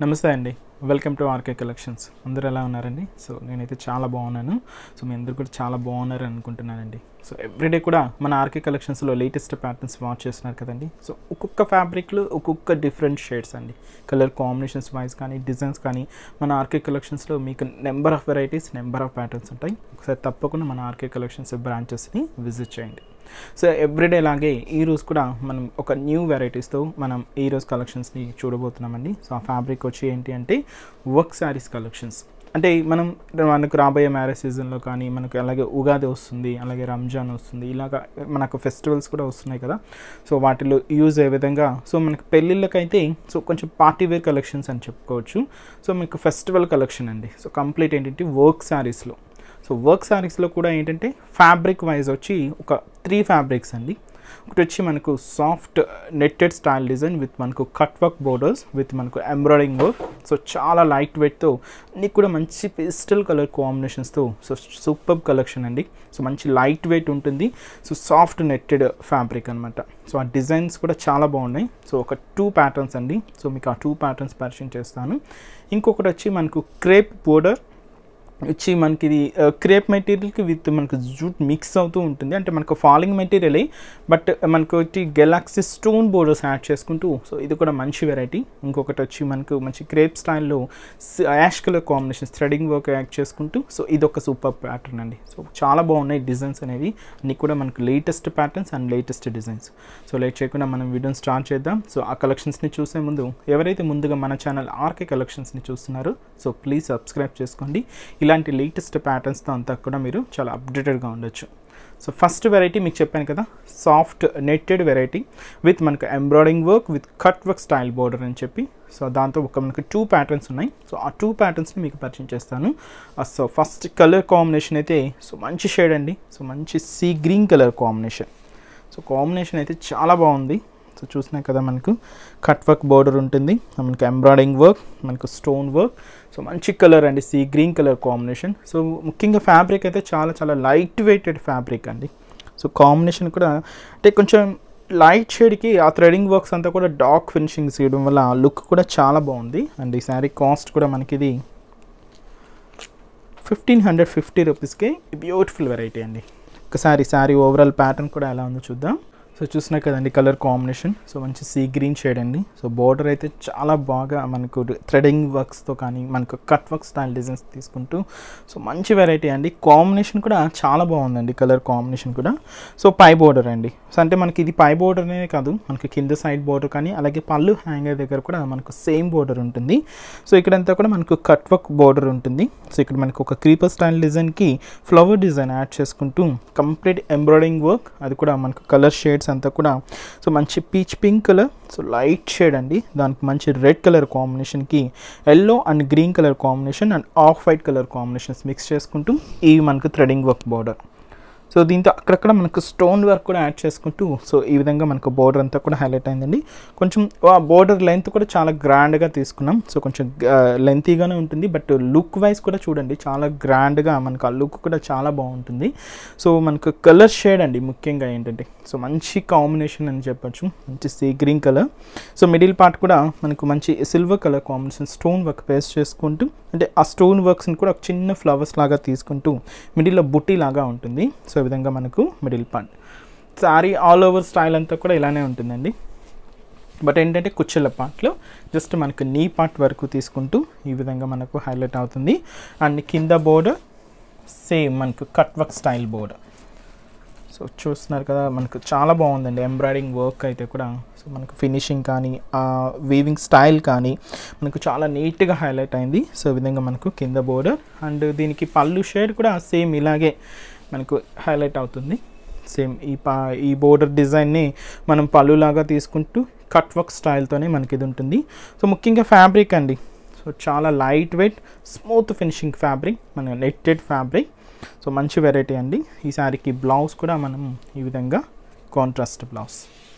నమస్తే అండి welcome to RK collections అందరూ ఎలా ఉన్నారండి సో నేనైతే చాలా బాగున్నాను సో మీ అందరూ కూడా చాలా బాగున్నారు అనుకుంటున్నానండి సో ఎవ్రీడే కూడా మన ఆర్కే కలెక్షన్స్లో లేటెస్ట్ ప్యాటర్న్స్ వాచ్ చేస్తున్నారు కదండి సో ఒక్కొక్క ఫ్యాబ్రిక్లో ఒక్కొక్క డిఫరెంట్ షేడ్స్ అండి కలర్ కాంబినేషన్స్ వైజ్ కానీ డిజైన్స్ కానీ మన ఆర్కే కలెక్షన్స్లో మీకు number of varieties number of patterns ఉంటాయి ఒకసారి తప్పకుండా మన ఆర్కే కలెక్షన్స్ బ్రాంచెస్ని విజిట్ చేయండి సో ఎవ్రీడే లాగే ఈ రోజు కూడా మనం ఒక న్యూ వెరైటీస్తో మనం ఈ రోజు కలెక్షన్స్ని చూడబోతున్నామండి సో ఆ ఫ్యాబ్రిక్ వచ్చి ఏంటి అంటే వర్క్ శారీస్ కలెక్షన్స్ అంటే మనం మనకు రాబోయే మ్యారేజ్ సీజన్లో కానీ మనకు అలాగే ఉగాది వస్తుంది అలాగే రంజాన్ వస్తుంది ఇలాగ మనకు ఫెస్టివల్స్ కూడా వస్తున్నాయి కదా సో వాటిలో యూజ్ అయ్యే విధంగా సో మనకి పెళ్ళిళ్ళకైతే సో కొంచెం పార్టీ వేర్ కలెక్షన్స్ అని చెప్పుకోవచ్చు సో మీకు ఫెస్టివల్ కలెక్షన్ అండి సో కంప్లీట్ ఏంటంటే వర్క్ శారీస్లో సో వర్క్ శారీస్లో కూడా ఏంటంటే ఫ్యాబ్రిక్ వైజ్ వచ్చి ఒక త్రీ ఫ్యాబ్రిక్స్ అండి ఒకటి వచ్చి మనకు soft netted style design with మనకు కట్ వర్క్ బోర్డర్స్ విత్ మనకు ఎంబ్రాయిడింగ్ వర్క్ సో చాలా లైట్ వెయిట్తో నీకు కూడా మంచి పిస్టల్ కలర్ కాంబినేషన్స్తో సో సూపర్ కలెక్షన్ అండి సో మంచి లైట్ వెయిట్ ఉంటుంది సో సాఫ్ట్ నెట్టెడ్ ఫ్యాబ్రిక్ అనమాట సో ఆ డిజైన్స్ కూడా చాలా బాగున్నాయి సో ఒక టూ ప్యాటర్న్స్ అండి సో మీకు ఆ టూ ప్యాటర్న్స్ పరిచయం చేస్తాను ఇంకొకటి వచ్చి మనకు క్రేప్ బోర్డర్ వచ్చి మనకి ఇది క్రేప్ మెటీరియల్కి విత్ మనకు జూట్ మిక్స్ అవుతూ ఉంటుంది అంటే మనకు ఫాలింగ్ మెటీరియలే బట్ మనకు వచ్చి గెలాక్సీ స్టోన్ బోర్డర్స్ యాడ్ చేసుకుంటూ సో ఇది కూడా మంచి వెరైటీ ఇంకొకటి వచ్చి మనకు మంచి క్రేప్ స్టైల్లో ash colour combination threading work add చేసుకుంటూ సో ఇది ఒక సూపర్ ప్యాటర్న్ అండి సో చాలా బాగున్నాయి డిజైన్స్ అనేవి అన్ని కూడా మనకు latest patterns and latest designs so late చేయకుండా మనం వీడియోని స్టార్ట్ చేద్దాం సో ఆ కలెక్షన్స్ని చూసే ముందు ఎవరైతే ముందుగా మన ఛానల్ ఆర్కే కలెక్షన్స్ని చూస్తున్నారో సో ప్లీజ్ సబ్స్క్రైబ్ చేసుకోండి ఇలాంటి లేటెస్ట్ ప్యాటర్న్స్తో అంతా కూడా మీరు చాలా అప్డేటెడ్గా ఉండొచ్చు సో ఫస్ట్ వెరైటీ మీకు చెప్పాను కదా సాఫ్ట్ నెట్టెడ్ వెరైటీ విత్ మనకు embroidering work with cut work style border అని చెప్పి సో దాంతో ఒక మనకు టూ ప్యాటర్న్స్ ఉన్నాయి సో ఆ టూ ప్యాటర్న్స్ని మీకు పరిచయం చేస్తాను సో ఫస్ట్ కలర్ కాంబినేషన్ అయితే సో మంచి షేడ్ అండి సో మంచి sea green colour combination so combination అయితే చాలా బాగుంది సో చూసినాయి కదా మనకు కట్ వర్క్ బోర్డర్ ఉంటుంది మనకి ఎంబ్రాయిడింగ్ వర్క్ మనకు స్టోన్ వర్క్ సో మంచి కలర్ అండి sea green colour combination so ముఖ్యంగా ఫ్యాబ్రిక్ అయితే చాలా చాలా లైట్ వెయిటెడ్ ఫ్యాబ్రిక్ అండి సో కాంబినేషన్ కూడా అంటే కొంచెం లైట్ షేడ్కి ఆ థ్రెడింగ్ వర్క్స్ అంతా కూడా డార్క్ ఫినిషింగ్స్ ఇవ్వడం వల్ల లుక్ కూడా చాలా బాగుంది అండ్ ఈ శారీ కాస్ట్ కూడా మనకి ఇది ఫిఫ్టీన్ హండ్రెడ్ ఫిఫ్టీ రూపీస్కి బ్యూటిఫుల్ వెరైటీ అండి ఒకసారి శారీ ఓవరాల్ ప్యాటర్న్ కూడా ఎలా ఉందో చూద్దాం సో చూసినా కదండి కలర్ కాంబినేషన్ సో మంచి సీ గ్రీన్ షేడ్ అండి సో బార్డర్ అయితే చాలా బాగా మనకు థ్రెడింగ్ వర్క్స్తో కానీ మనకు కట్ వర్క్ స్టైల్ డిజైన్స్ తీసుకుంటూ సో మంచి వెరైటీ అండి కాంబినేషన్ కూడా చాలా బాగుందండి కలర్ కాంబినేషన్ కూడా సో పై బోర్డర్ అండి సో అంటే మనకి ఇది పై బోర్డర్ అనే కాదు మనకి కింద సైడ్ బోర్డర్ కానీ అలాగే పళ్ళు హ్యాంగర్ దగ్గర కూడా మనకు సేమ్ బోర్డర్ ఉంటుంది సో ఇక్కడంతా కూడా మనకు కట్ వర్క్ బోర్డర్ ఉంటుంది సో ఇక్కడ మనకు ఒక క్రీపర్ స్టైల్ డిజైన్కి ఫ్లవర్ డిజైన్ యాడ్ చేసుకుంటూ కంప్లీట్ ఎంబ్రాయిడింగ్ వర్క్ అది కూడా మనకు కలర్ షేడ్స్ అంతా కూడా సో మంచి peach pink colour so light shade అండి దానికి మంచి రెడ్ కలర్ కాంబినేషన్కి yellow and green colour combination and off white colour combinations mix చేసుకుంటూ ఇవి మనకు థ్రెడింగ్ వర్క్ బార్డర్ సో దీంతో అక్కడక్కడ మనకు స్టోన్ వర్క్ కూడా యాడ్ చేసుకుంటూ సో ఈ విధంగా మనకు బోర్డర్ అంతా కూడా హైలైట్ అయిందండి కొంచెం ఆ బోర్డర్ లెంత్ కూడా చాలా గ్రాండ్గా తీసుకున్నాం సో కొంచెం లెంతీగానే ఉంటుంది బట్ లుక్ వైజ్ కూడా చూడండి చాలా గ్రాండ్గా మనకు ఆ లుక్ కూడా చాలా బాగుంటుంది సో మనకు కలర్ షేడ్ అండి ముఖ్యంగా ఏంటంటే సో మంచి కాంబినేషన్ అని చెప్పొచ్చు మంచి sea green colour so middle part కూడా మనకు మంచి silver colour combination stone work paste చేసుకుంటూ అంటే ఆ స్టోన్ వర్క్స్ని కూడా ఒక చిన్న ఫ్లవర్స్ లాగా తీసుకుంటూ మిడిల్లో బుట్టి లాగా ఉంటుంది సో ఈ విధంగా మనకు middle part sari all over style అంతా కూడా ఇలానే ఉంటుందండి బట్ ఏంటంటే కుచ్చెల పార్ట్లో జస్ట్ మనకు నీ పార్ట్ వరకు తీసుకుంటూ ఈ విధంగా మనకు హైలైట్ అవుతుంది అండ్ కింద బోర్డర్ సేమ్ మనకు cut work style border so చూస్తున్నారు కదా మనకు చాలా బాగుందండి ఎంబ్రాయిడింగ్ వర్క్ అయితే కూడా సో మనకు ఫినిషింగ్ కానీ వీవింగ్ స్టైల్ కానీ మనకు చాలా నీట్గా హైలైట్ అయింది సో ఈ విధంగా మనకు కింద బోర్డర్ అండ్ దీనికి పళ్ళు షేడ్ కూడా సేమ్ ఇలాగే మనకు హైలైట్ అవుతుంది సేమ్ ఈ పా ఈ బోర్డర్ డిజైన్ని మనం పళ్ళులాగా తీసుకుంటూ కట్ వర్క్ స్టైల్తోనే మనకి ఇది ఉంటుంది సో ముఖ్యంగా ఫ్యాబ్రిక్ అండి సో చాలా light weight smooth finishing fabric మన నెట్టెడ్ ఫ్యాబ్రిక్ సో మంచి వెరైటీ అండి ఈ శారీకి బ్లౌజ్ కూడా మనం ఈ విధంగా contrast blouse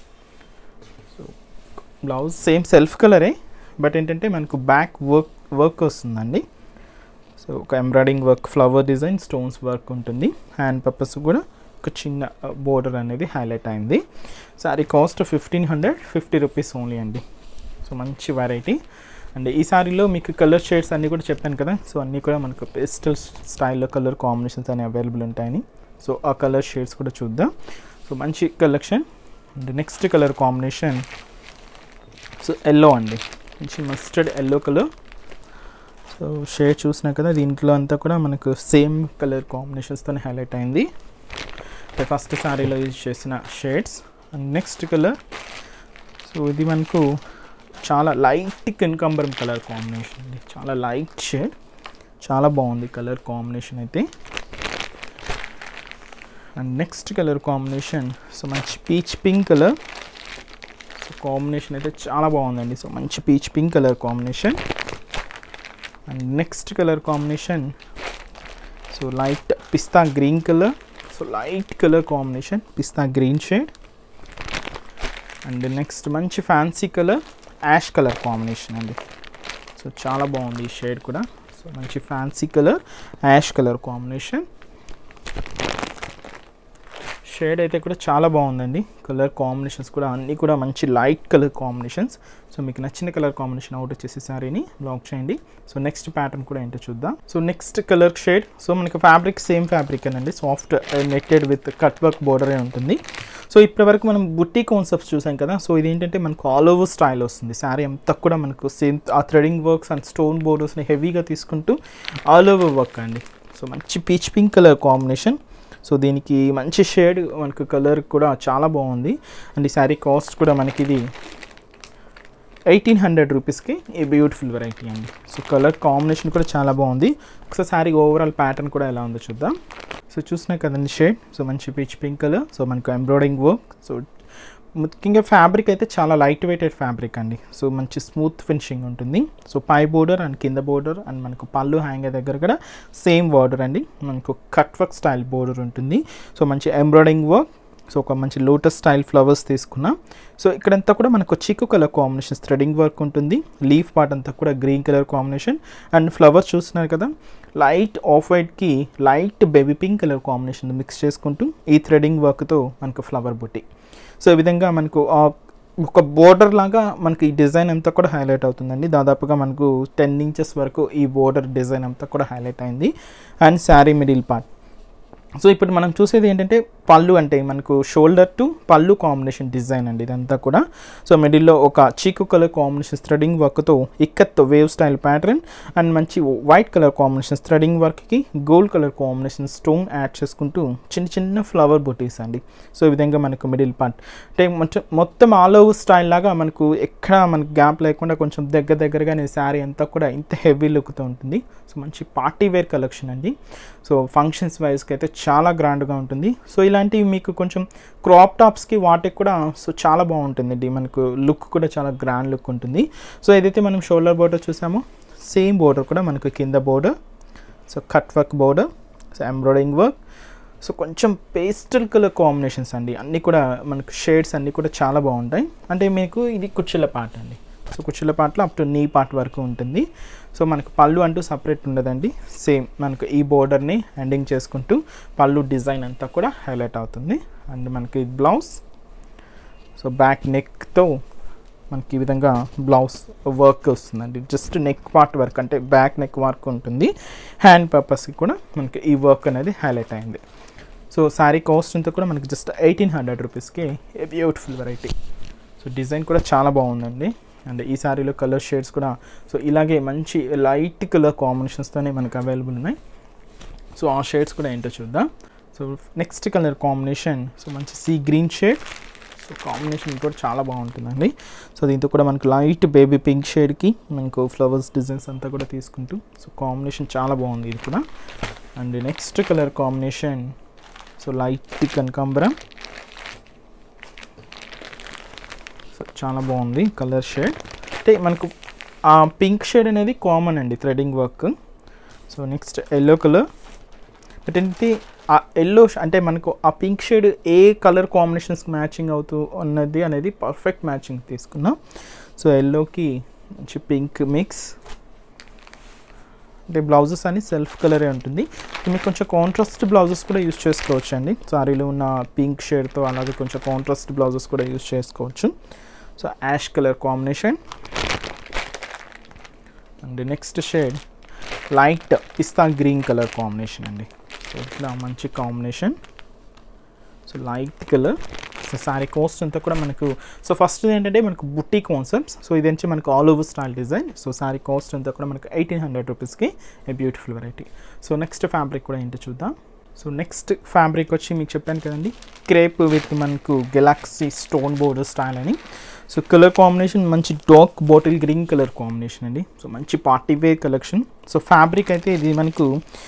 so blouse same self కలరే బట్ ఏంటంటే మనకు బ్యాక్ వర్క్ వర్క్ వస్తుందండి సో ఒక embroidering work flower design stones work ఉంటుంది హ్యాండ్ పర్పస్ కూడా ఒక చిన్న బోర్డర్ అనేది హైలైట్ అయింది sari cost fifteen hundred fifty rupees only అండి సో మంచి వెరైటీ అండ్ ఈ సారీలో మీకు కలర్ షేడ్స్ అన్నీ కూడా చెప్పాను కదా సో అన్నీ కూడా మనకు పేస్టల్ స్టైల్లో కలర్ కాంబినేషన్స్ అనేవి అవైలబుల్ ఉంటాయని సో ఆ కలర్ షేడ్స్ కూడా చూద్దాం సో మంచి collection and next colour combination so yellow అండి మంచి mustard yellow colour so shade చూసినా కదా దీంట్లో అంతా కూడా మనకు సేమ్ కలర్ కాంబినేషన్స్తో హైలైట్ అయింది ఫస్ట్ శారీలో యూజ్ చేసిన shades and next colour so ఇది మనకు చాలా లైట్ కనకాంబరం కలర్ కాంబినేషన్ అండి చాలా లైట్ షేడ్ చాలా బాగుంది కలర్ కాంబినేషన్ అయితే and next colour combination so మంచి peach pink colour so combination అయితే చాలా బాగుందండి సో మంచి peach pink colour combination and next colour combination so light pista green colour so light colour combination pista green shade and next మంచి fancy colour ash colour combination అండి so చాలా బాగుంది ఈ shade కూడా సో మంచి fancy colour ash colour combination shade అయితే కూడా చాలా బాగుందండి కలర్ కాంబినేషన్స్ కూడా అన్నీ కూడా మంచి లైట్ కలర్ కాంబినేషన్స్ సో మీకు నచ్చిన కలర్ కాంబినేషన్ అవుట్ వచ్చేసి సారీని బ్లాక్ చేయండి సో నెక్స్ట్ ప్యాటర్న్ కూడా ఏంటో చూద్దాం so next colour shade so మనకి ఫ్యాబ్రిక్ సేమ్ ఫ్యాబ్రిక్ అండి soft netted with cut work border ఉంటుంది సో ఇప్పటి వరకు మనం బుట్టి కాన్సెప్ట్స్ చూసాం కదా సో ఇది ఏంటంటే మనకు ఆల్ ఓవర్ స్టైల్ వస్తుంది శారీ అంతా కూడా మనకు సేమ్ ఆ థ్రెడింగ్ వర్క్స్ అండ్ స్టోన్ బోర్డర్స్ని హెవీగా తీసుకుంటూ ఆల్ ఓవర్ వర్క్ అండి సో మంచి peach pink colour combination so దీనికి మంచి షేడ్ మనకు కలర్ కూడా చాలా బాగుంది అండ్ ఈ శారీ కాస్ట్ కూడా మనకి ఇది ఎయిటీన్ హండ్రెడ్ రూపీస్కి ఈ బ్యూటిఫుల్ వెరైటీ అండి సో కలర్ కాంబినేషన్ కూడా చాలా బాగుంది ఒకసారి శారీ ఓవరాల్ ప్యాటర్న్ కూడా ఎలా ఉందో చూద్దాం సో చూసినా కదండి షేడ్ సో మంచి పీచ్ పింక్ కలర్ సో మనకు ఎంబ్రాయిడింగ్ వర్క్ సో ముఖ్యంగా ఫ్యాబ్రిక్ అయితే చాలా లైట్ వెయిటెడ్ ఫ్యాబ్రిక్ అండి సో మంచి స్మూత్ ఫినిషింగ్ ఉంటుంది సో పై బోర్డర్ అండ్ కింద బోర్డర్ అండ్ మనకు పళ్ళు హ్యాంగర్ దగ్గర కూడా సేమ్ బోర్డర్ అండి మనకు కట్ వర్క్ స్టైల్ బోర్డర్ ఉంటుంది సో మంచి ఎంబ్రాయిడింగ్ వర్క్ సో ఒక మంచి లోటస్ స్టైల్ ఫ్లవర్స్ తీసుకున్నాం సో ఇక్కడంతా కూడా మనకు చిక్కు కలర్ కాంబినేషన్ థ్రెడింగ్ వర్క్ ఉంటుంది లీఫ్ పార్ట్ అంతా కూడా green colour combination and flowers చూస్తున్నారు కదా లైట్ ఆఫ్ వైట్కి light baby pink colour combination mix చేసుకుంటూ ఈ థ్రెడింగ్ వర్క్తో మనకు ఫ్లవర్ బుట్టి సో ఈ విధంగా మనకు ఒక బోర్డర్ లాగా మనకి ఈ డిజైన్ అంతా కూడా హైలైట్ అవుతుందండి దాదాపుగా మనకు టెన్ ఇంచెస్ వరకు ఈ బోర్డర్ డిజైన్ అంతా కూడా హైలైట్ అయింది and sari middle part so ఇప్పుడు మనం చూసేది ఏంటంటే పళ్ళు అంటే మనకు shoulder to pallu combination design అండి ఇదంతా కూడా సో మిడిల్లో ఒక చీకు కలర్ కాంబినేషన్ థ్రెడింగ్ వర్క్తో ikat weave style pattern and మంచి వైట్ కలర్ కాంబినేషన్ థ్రెడింగ్ వర్క్కి gold colour combination stone add చేసుకుంటూ చిన్న చిన్న ఫ్లవర్ బొటీస్ అండి సో ఈ విధంగా మనకు మిడిల్ పార్ట్ అంటే మొత్తం మొత్తం ఆల్ ఓవర్ స్టైల్ లాగా మనకు ఎక్కడ మనకు గ్యాప్ లేకుండా కొంచెం దగ్గర దగ్గరగానే శారీ అంతా కూడా ఇంత హెవీ లుక్తో ఉంటుంది సో మంచి పార్టీ వేర్ కలెక్షన్ అండి సో ఫంక్షన్స్ వైజ్కి అయితే చాలా గ్రాండ్గా ఉంటుంది సో ఇలాంటివి మీకు కొంచెం క్రాప్ టాప్స్కి వాటికి కూడా సో చాలా బాగుంటుందండి మనకు లుక్ కూడా చాలా గ్రాండ్ లుక్ ఉంటుంది సో ఏదైతే మనం షోల్డర్ బోర్డర్ చూసామో సేమ్ బోర్డర్ కూడా మనకు కింద border so cut work border so embroidering work so కొంచెం పేస్టల్ కలర్ కాంబినేషన్స్ అండి అన్నీ కూడా మనకు షేడ్స్ అన్నీ కూడా చాలా బాగుంటాయి అంటే మీకు ఇది కుర్చీల పార్ట్ అండి సో కుర్చీల పార్ట్లో అప్ టు నీ పార్ట్ వరకు ఉంటుంది సో మనకు పళ్ళు అంటూ సపరేట్ ఉండదండి సేమ్ మనకు ఈ బోర్డర్ని ఎండింగ్ చేసుకుంటూ పళ్ళు డిజైన్ అంతా కూడా హైలైట్ అవుతుంది అండ్ మనకి బ్లౌజ్ సో బ్యాక్ నెక్తో మనకి ఈ విధంగా బ్లౌజ్ వర్క్ వస్తుందండి జస్ట్ నెక్ పార్ట్ వర్క్ అంటే బ్యాక్ నెక్ వర్క్ ఉంటుంది హ్యాండ్ పర్పస్కి కూడా మనకి ఈ వర్క్ అనేది హైలైట్ అయింది సో శారీ కాస్ట్ అంతా కూడా మనకి జస్ట్ ఎయిటీన్ హండ్రెడ్ రూపీస్కి a beautiful variety so design కూడా చాలా బాగుందండి అండ్ ఈ శారీలో కలర్ షేడ్స్ కూడా సో ఇలాగే మంచి లైట్ కలర్ కాంబినేషన్స్తోనే మనకు అవైలబుల్ ఉన్నాయి సో ఆ షేడ్స్ కూడా ఏంటో చూద్దాం so next colour combination so మంచి sea green shade so combination కూడా చాలా బాగుంటుందండి సో దీంతో కూడా మనకు లైట్ బేబీ పింక్ షేడ్కి మనకు ఫ్లవర్స్ డిజైన్స్ అంతా కూడా తీసుకుంటూ సో కాంబినేషన్ చాలా బాగుంది ఇది కూడా and next colour combination so light కనకాంబరం సో చాలా బాగుంది కలర్ షేడ్ అంటే మనకు ఆ పింక్ షేడ్ అనేది కామన్ అండి threading work so next yellow colour but ఏంటి ఆ ఎల్లో అంటే మనకు ఆ పింక్ షేడ్ ఏ కలర్ కాంబినేషన్స్కి మ్యాచింగ్ అవుతూ ఉన్నది అనేది పర్ఫెక్ట్ మ్యాచింగ్ తీసుకున్నాం సో ఎల్లోకి మంచి పింక్ మిక్స్ అంటే బ్లౌజెస్ అని సెల్ఫ్ కలరే ఉంటుంది మీకు కొంచెం కాంట్రాస్ట్ బ్లౌజెస్ కూడా యూస్ చేసుకోవచ్చు అండి సారీలో ఉన్న పింక్ షేడ్తో అలాగే కొంచెం కాంట్రాస్ట్ బ్లౌజెస్ కూడా యూస్ చేసుకోవచ్చు so ash colour combination and next shade light pista green colour combination అండి సో ఇట్లా మంచి combination so light colour so sari cost అంతా కూడా మనకు సో ఫస్ట్ ఏంటంటే మనకు బుట్టి కాన్సెప్ట్స్ సో ఇది వచ్చి మనకు all over style design so sari cost అంతా కూడా మనకు ఎయిటీన్ హండ్రెడ్ రూపీస్కి a beautiful variety so next fabric కూడా ఏంటో చూద్దాం సో నెక్స్ట్ ఫ్యాబ్రిక్ వచ్చి మీకు చెప్పాను కదండి క్రేప్ విత్ మనకు గెలాక్సీ స్టోన్ బోర్డర్ స్టైల్ అని సో కలర్ కాంబినేషన్ మంచి dark bottle green colour combination అండి సో మంచి party wear collection so fabric అయితే ఇది మనకు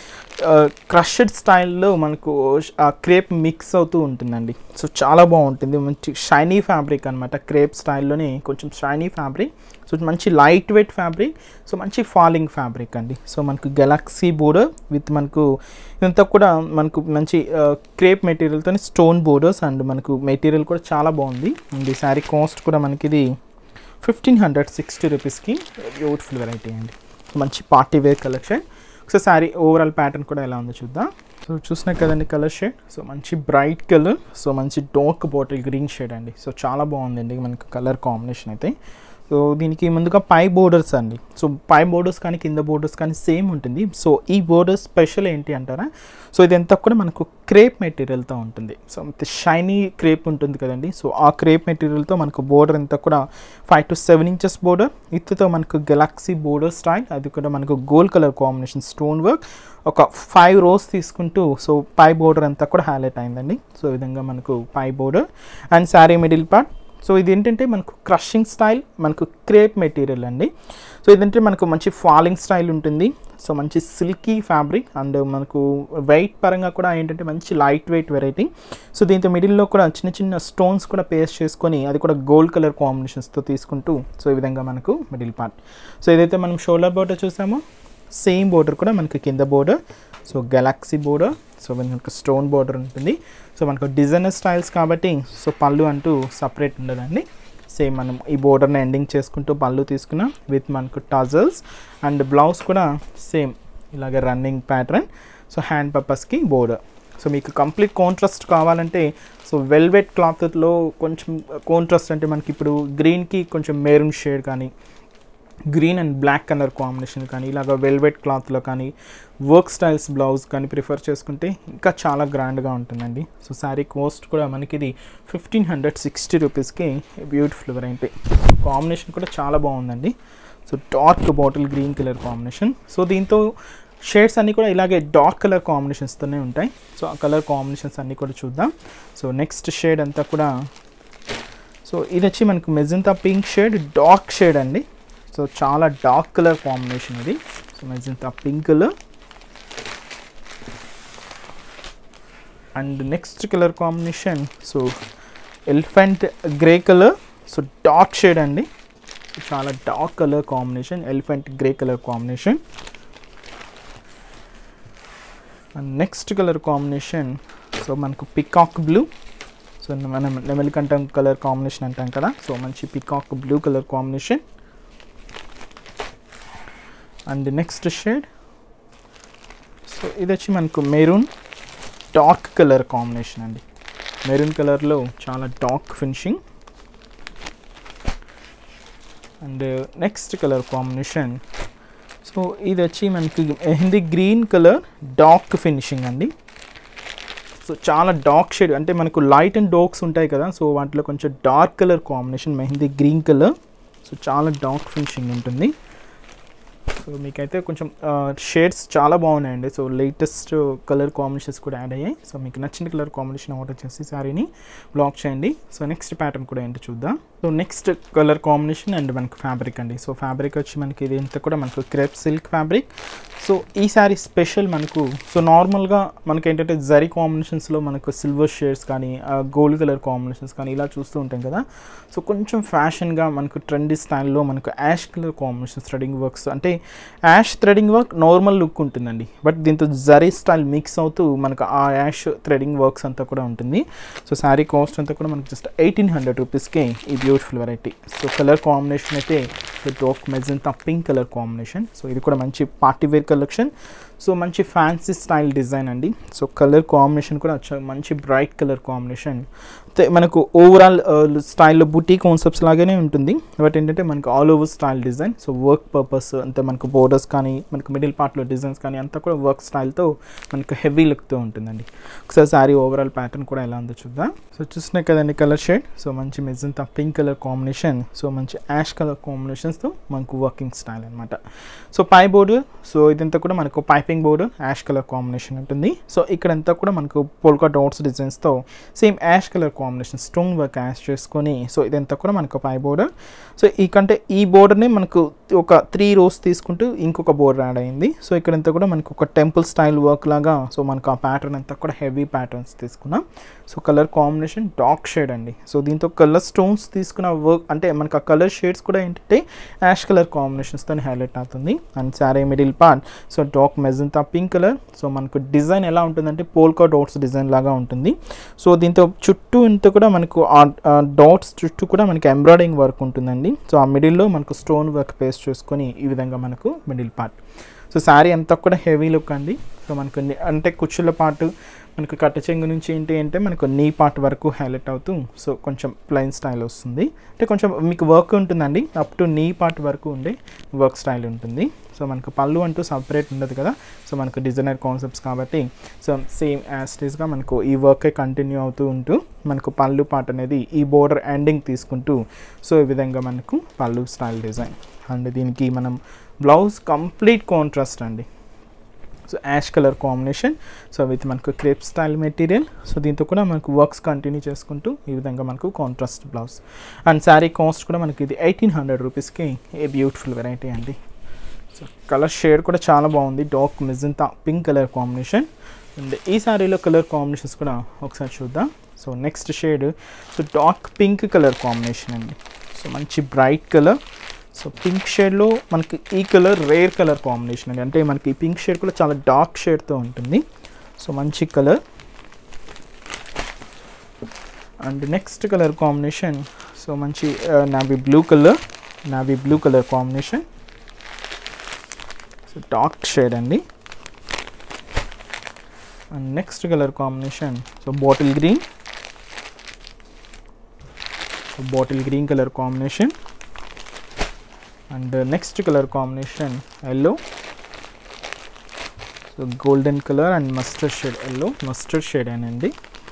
క్రషడ్ స్టైల్లో మనకు క్రేప్ మిక్స్ అవుతూ ఉంటుందండి సో చాలా బాగుంటుంది మంచి షైనీ ఫ్యాబ్రిక్ అనమాట క్రేప్ స్టైల్లోనే కొంచెం షైనీ ఫ్యాబ్రిక్ సో మంచి లైట్ వెయిట్ ఫ్యాబ్రిక్ సో మంచి ఫాలింగ్ ఫ్యాబ్రిక్ అండి సో మనకు గెలాక్సీ బోర్డర్ విత్ మనకు ఇదంతా కూడా మనకు మంచి క్రేప్ మెటీరియల్తో స్టోన్ బోర్డర్స్ అండ్ మనకు మెటీరియల్ కూడా చాలా బాగుంది అండ్ ఈ శారీ కాస్ట్ కూడా మనకి ఇది ఫిఫ్టీన్ హండ్రెడ్ సిక్స్టీ రూపీస్కి బ్యూటిఫుల్ వెరైటీ అండి మంచి party wear collection so sari overall pattern కూడా ఎలా ఉందో చూద్దాం సో చూసినా కదండి కలర్ షేడ్ సో మంచి బ్రైట్ కలర్ సో మంచి డార్క్ బాటిల్ గ్రీన్ షేడ్ అండి సో చాలా బాగుందండి మనకు కలర్ కాంబినేషన్ అయితే సో దీనికి ముందుగా పై బోర్డర్స్ అండి సో పై బోర్డర్స్ కానీ కింద బోర్డర్స్ కానీ సేమ్ ఉంటుంది సో ఈ బోర్డర్స్ స్పెషల్ ఏంటి అంటారా సో ఇదంతా కూడా మనకు క్రేప్ మెటీరియల్తో ఉంటుంది సో షైనీ క్రేప్ ఉంటుంది కదండి సో ఆ క్రేప్ మెటీరియల్తో మనకు బోర్డర్ అంతా కూడా five to seven inches border ఇత్తుతో మనకు గెలాక్సీ బోర్డర్ స్టైల్ అది కూడా మనకు gold colour combination stone work ఒక ఫైవ్ రోస్ తీసుకుంటూ సో పై బోర్డర్ అంతా కూడా హైలైట్ అయిందండి సో ఈ విధంగా మనకు పై border and sari middle part so ఇది ఏంటంటే మనకు క్రషింగ్ స్టైల్ మనకు క్రేప్ మెటీరియల్ అండి సో ఇదంటే మనకు మంచి ఫాలింగ్ స్టైల్ ఉంటుంది సో మంచి సిల్కీ ఫ్యాబ్రిక్ అండ్ మనకు వెయిట్ పరంగా కూడా ఏంటంటే మంచి లైట్ వెయిట్ వెరైటీ సో దీంతో మిడిల్లో కూడా చిన్న చిన్న స్టోన్స్ కూడా పేస్ట్ చేసుకొని అది కూడా గోల్డ్ కలర్ కాంబినేషన్స్తో తీసుకుంటూ సో ఈ విధంగా మనకు మిడిల్ పార్ట్ సో ఏదైతే మనం షోల్డర్ బోర్డర్ చూసామో సేమ్ బోర్డర్ కూడా మనకి కింద border so galaxy border so మనకు స్టోన్ బోర్డర్ ఉంటుంది సో మనకు డిజైనర్ స్టైల్స్ కాబట్టి సో పళ్ళు అంటూ సపరేట్ ఉండదండి సేమ్ మనం ఈ బోర్డర్ని ఎండింగ్ చేసుకుంటూ పళ్ళు తీసుకున్నాం విత్ మనకు టజల్స్ అండ్ బ్లౌజ్ కూడా సేమ్ ఇలాగ రన్నింగ్ ప్యాటర్న్ సో హ్యాండ్ పర్పస్కి బోర్డర్ సో మీకు కంప్లీట్ కాంట్రాస్ట్ కావాలంటే సో వెల్వెట్ క్లాత్లో కొంచెం కాంట్రాస్ట్ అంటే మనకి ఇప్పుడు గ్రీన్కి కొంచెం మెరూన్ షేడ్ కానీ green and black colour combination కానీ ఇలాగ వెల్వెట్ క్లాత్లో కానీ వర్క్ స్టైల్స్ బ్లౌజ్ కానీ ప్రిఫర్ చేసుకుంటే ఇంకా చాలా గ్రాండ్గా ఉంటుందండి సో శారీ కాస్ట్ కూడా మనకి ఇది ఫిఫ్టీన్ హండ్రెడ్ సిక్స్టీ రూపీస్కి బ్యూటిఫుల్ వెరైటీ కాంబినేషన్ కూడా చాలా బాగుందండి so dark bottle green colour combination so దీంతో షేడ్స్ అన్నీ కూడా ఇలాగే డార్క్ కలర్ కాంబినేషన్స్తోనే ఉంటాయి సో ఆ కలర్ కాంబినేషన్స్ అన్నీ కూడా చూద్దాం సో నెక్స్ట్ షేడ్ అంతా కూడా సో ఇది వచ్చి మనకు magenta pink shade dark shade అండి సో చాలా డార్క్ కలర్ కాంబినేషన్ ఇది so magenta pink colour and next colour combination so elephant grey colour so dark shade అండి సో చాలా dark colour combination elephant grey colour combination and next colour combination so మనకు peacock blue so మనం నెమలికంఠం colour combination అంటాం కదా so మంచి peacock blue colour combination and next shade so ఇది వచ్చి మనకు మెరూన్ డార్క్ కలర్ కాంబినేషన్ అండి మెరూన్ కలర్లో చాలా dark finishing and next colour combination so ఇది వచ్చి మనకి mehndi green colour dark finishing అండి సో చాలా డార్క్ షేడ్ అంటే మనకు లైట్ అండ్ డార్క్స్ ఉంటాయి కదా సో వాటిలో కొంచెం dark colour combination mehndi green colour so చాలా డార్క్ ఫినిషింగ్ ఉంటుంది సో మీకైతే కొంచెం షేడ్స్ చాలా బాగున్నాయండి సో లేటెస్ట్ కలర్ కాంబినేషన్స్ కూడా యాడ్ అయ్యాయి సో మీకు నచ్చిన కలర్ కాంబినేషన్ ఆర్డర్ చేసి శారీని బ్లాక్ చేయండి సో నెక్స్ట్ ప్యాటర్న్ కూడా ఏంటో చూద్దాం so next colour combination and మనకు ఫ్యాబ్రిక్ అండి సో ఫ్యాబ్రిక్ వచ్చి మనకి ఇది ఇంత కూడా మనకు క్రేప్ సిల్క్ ఫ్యాబ్రిక్ సో ఈ శారీ స్పెషల్ మనకు సో నార్మల్గా మనకి ఏంటంటే జరీ కాంబినేషన్స్లో మనకు సిల్వర్ షేడ్స్ కానీ గోల్డ్ కలర్ కాంబినేషన్స్ కానీ ఇలా చూస్తూ ఉంటాం కదా సో కొంచెం ఫ్యాషన్గా మనకు ట్రెండీ స్టైల్లో మనకు ash colour combination threading works అంటే ash threading work normal look ఉంటుందండి బట్ దీంతో జరీ స్టైల్ మిక్స్ అవుతూ మనకు ఆ యాష్ థ్రెడింగ్ వర్క్స్ అంతా కూడా ఉంటుంది సో శారీ కాస్ట్ అంతా కూడా మనకు జస్ట్ ఎయిటీన్ హండ్రెడ్ రూపీస్కి ఈ beautiful variety so colour combination అయితే dark magenta pink colour combination so ఇది కూడా మంచి పార్టీ వేర్ కలెక్షన్ సో మంచి ఫ్యాన్సీ స్టైల్ డిజైన్ అండి సో కలర్ కాంబినేషన్ కూడా చా- మంచి బ్రైట్ కలర్ కాంబినేషన్ అయితే మనకు ఓవరాల్ స్టైల్లో బుటీ కాన్సెప్ట్స్ లాగానే ఉంటుంది బట్ ఏంటంటే మనకు all over style design so work purpose అంతే మనకు బోర్డర్స్ కానీ మనకు మిడిల్ పార్ట్లో డిజైన్స్ కానీ అంతా కూడా వర్క్ స్టైల్తో మనకు హెవీ లుక్తో ఉంటుందండి ఒకసారి శారీ ఓవరాల్ ప్యాటర్న్ కూడా ఎలా ఉందో చూద్దాం సో చూస్తున్నాయి కదండి కలర్ షేడ్ సో మంచి magenta pink colour combination so మంచి యాష్ కలర్ కాంబినేషన్స్తో మనకు వర్కింగ్ స్టైల్ అనమాట సో పై బోర్డు సో ఇదంతా కూడా మనకు piping board ash colour combination ఉంటుంది సో ఇక్కడంతా కూడా మనకు పోల్కా డాట్స్ డిజైన్స్తో same ash colour combination stone work ash చేసుకొని సో ఇదంతా కూడా మనకు పై బోర్డర్ సో ఈ కంటే ఈ బోర్డర్ని మనకు ఒక త్రీ రోస్ తీసుకుంటూ ఇంకొక బోర్డర్ యాడ్ అయింది సో ఇక్కడంతా కూడా మనకు ఒక టెంపుల్ స్టైల్ వర్క్ లాగా సో మనకు ఆ ప్యాటర్న్ అంతా కూడా హెవీ ప్యాటర్న్స్ తీసుకున్నాం so colour combination dark shade అండి సో దీంతో కలర్ స్టోన్స్ తీసుకున్న వర్క్ అంటే మనకు ఆ కలర్ షేడ్స్ కూడా ఏంటంటే యాష్ కలర్ కాంబినేషన్స్తో హైలైట్ అవుతుంది and sari middle part so dark magenta pink colour so మనకు డిజైన్ ఎలా ఉంటుందంటే పోల్కా డాట్స్ డిజైన్ లాగా ఉంటుంది సో దీంతో చుట్టూ ఇంత కూడా మనకు ఆ డాట్స్ చుట్టూ కూడా మనకి ఎంబ్రాయిడింగ్ వర్క్ ఉంటుందండి సో ఆ మిడిల్లో మనకు స్టోన్ వర్క్ పేస్ట్ చేసుకొని ఈ విధంగా మనకు మిడిల్ పార్ట్ సో శారీ అంతా కూడా హెవీ లుక్ అండి సో మనకు ని- అంటే కుచ్చుల పార్ట్ మనకు కట్ట చెంగు నుంచి ఏంటి అంటే మనకు నీ పార్ట్ వరకు హైలైట్ అవుతూ సో కొంచెం ప్లెయిన్ స్టైల్ వస్తుంది అంటే కొంచెం మీకు వర్క్ ఉంటుందండి అప్ టు నీ పార్ట్ వరకు ఉండే వర్క్ స్టైల్ ఉంటుంది సో మనకు పళ్ళు అంటూ సపరేట్ ఉండదు కదా సో మనకు డిజైనర్ కాన్సెప్ట్స్ కాబట్టి సో సేమ్ యాస్టీస్గా మనకు ఈ వర్కే కంటిన్యూ అవుతూ ఉంటూ మనకు పళ్ళు పార్ట్ అనేది ఈ బోర్డర్ ఎండింగ్ తీసుకుంటూ సో ఈ విధంగా మనకు పళ్ళు స్టైల్ డిజైన్ అండ్ దీనికి మనం బ్లౌజ్ కంప్లీట్ కాంట్రాస్ట్ అండి so ash colour combination so with మనకు క్రేప్ స్టైల్ మెటీరియల్ సో దీంతో కూడా మనకు వర్క్స్ కంటిన్యూ చేసుకుంటూ ఈ విధంగా మనకు contrast blouse and sari cost కూడా మనకి ఇది ఎయిటీన్ హండ్రెడ్ రూపీస్కి ఏ బ్యూటిఫుల్ వెరైటీ అండి సో కలర్ షేడ్ కూడా చాలా బాగుంది dark magenta pink colour combination and ఈ శారీలో కలర్ కాంబినేషన్స్ కూడా ఒకసారి చూద్దాం so next shade so dark pink colour combination అండి సో మంచి బ్రైట్ కలర్ సో పింక్ షేడ్లో మనకి ఈ కలర్ రేర్ కలర్ కాంబినేషన్ అండి అంటే మనకి ఈ పింక్ షేడ్ కూడా చాలా డార్క్ షేడ్తో ఉంటుంది సో మంచి colour and next colour combination so మంచి navy blue colour navy blue colour combination so dark shade అండి and next colour combination so bottle green so bottle green colour combination and next colour combination yellow so golden colour and mustard shade yellow mustard shade అండి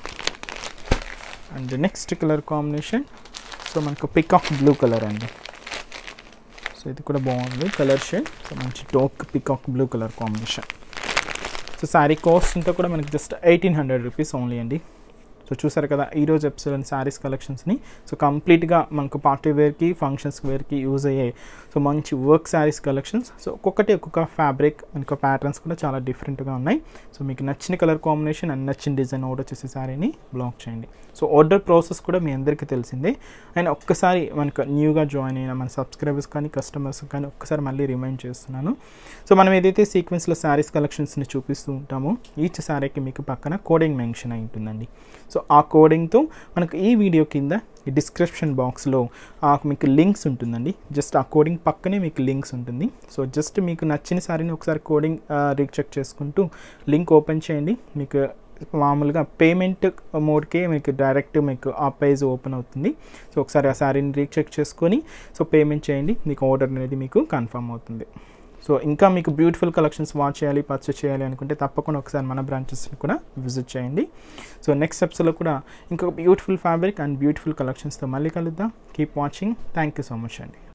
and next colour combination so మనకు peacock blue colour అండి so ఇది కూడా బాగుంది colour shade so మంచి dark peacock blue colour combination so sari cost అంతా కూడా మనకి just eighteen hundred rupees only అండి సో చూసారు కదా ఈరోజు ఎపిసోడ్ శారీస్ కలెక్షన్స్ని సో కంప్లీట్గా మనకు పార్టీ వేర్కి ఫంక్షన్స్ వేర్కి యూజ్ అయ్యే సో మంచి వర్క్ శారీస్ కలెక్షన్స్ సో ఒక్కొక్కటి ఒక్కొక్క ఫ్యాబ్రిక్ మనకు ప్యాటర్న్స్ కూడా చాలా డిఫరెంట్గా ఉన్నాయి సో మీకు నచ్చిన కలర్ కాంబినేషన్ అండ్ నచ్చిన డిజైన్ ఆర్డర్ చేసే శారీని బ్లాక్ చేయండి సో ఆర్డర్ ప్రాసెస్ కూడా మీ అందరికీ తెలిసిందే అండ్ ఒక్కసారి మనకు న్యూగా జాయిన్ అయిన మన సబ్స్క్రైబర్స్ కానీ కస్టమర్స్ కానీ ఒక్కసారి మళ్ళీ రిమైండ్ చేస్తున్నాను సో మనం ఏదైతే సీక్వెన్స్లో శారీస్ కలెక్షన్స్ని చూపిస్తూ ఉంటామో ఈచ్ శారీకి మీకు పక్కన కోడింగ్ మెన్షన్ అయి ఉంటుందండి సో ఆ కోడింగ్తో మనకు ఈ వీడియో కింద ఈ డిస్క్రిప్షన్ బాక్స్లో మీకు లింక్స్ ఉంటుందండి జస్ట్ ఆ కోడింగ్ పక్కనే మీకు లింక్స్ ఉంటుంది సో జస్ట్ మీకు నచ్చిన సారీని ఒకసారి కోడింగ్ రీచెక్ చేసుకుంటూ లింక్ ఓపెన్ చేయండి మీకు మామూలుగా పేమెంట్ మోడ్కే మీకు డైరెక్ట్ మీకు ఆ పేజ్ ఓపెన్ అవుతుంది సో ఒకసారి ఆ శారీని రీచెక్ చేసుకొని సో పేమెంట్ చేయండి మీకు ఆర్డర్ అనేది మీకు కన్ఫర్మ్ అవుతుంది సో ఇంకా మీకు బ్యూటిఫుల్ కలెక్షన్స్ వాచ్ చేయాలి పర్చేస్ చేయాలి అనుకుంటే తప్పకుండా ఒకసారి మన బ్రాంచెస్ని కూడా విజిట్ చేయండి సో నెక్స్ట్ ఎపిసోడ్లో కూడా ఇంకొక బ్యూటిఫుల్ ఫ్యాబ్రిక్ అండ్ బ్యూటిఫుల్ కలెక్షన్స్తో మళ్ళీ కలుద్దాం keep watching thank you so much అండి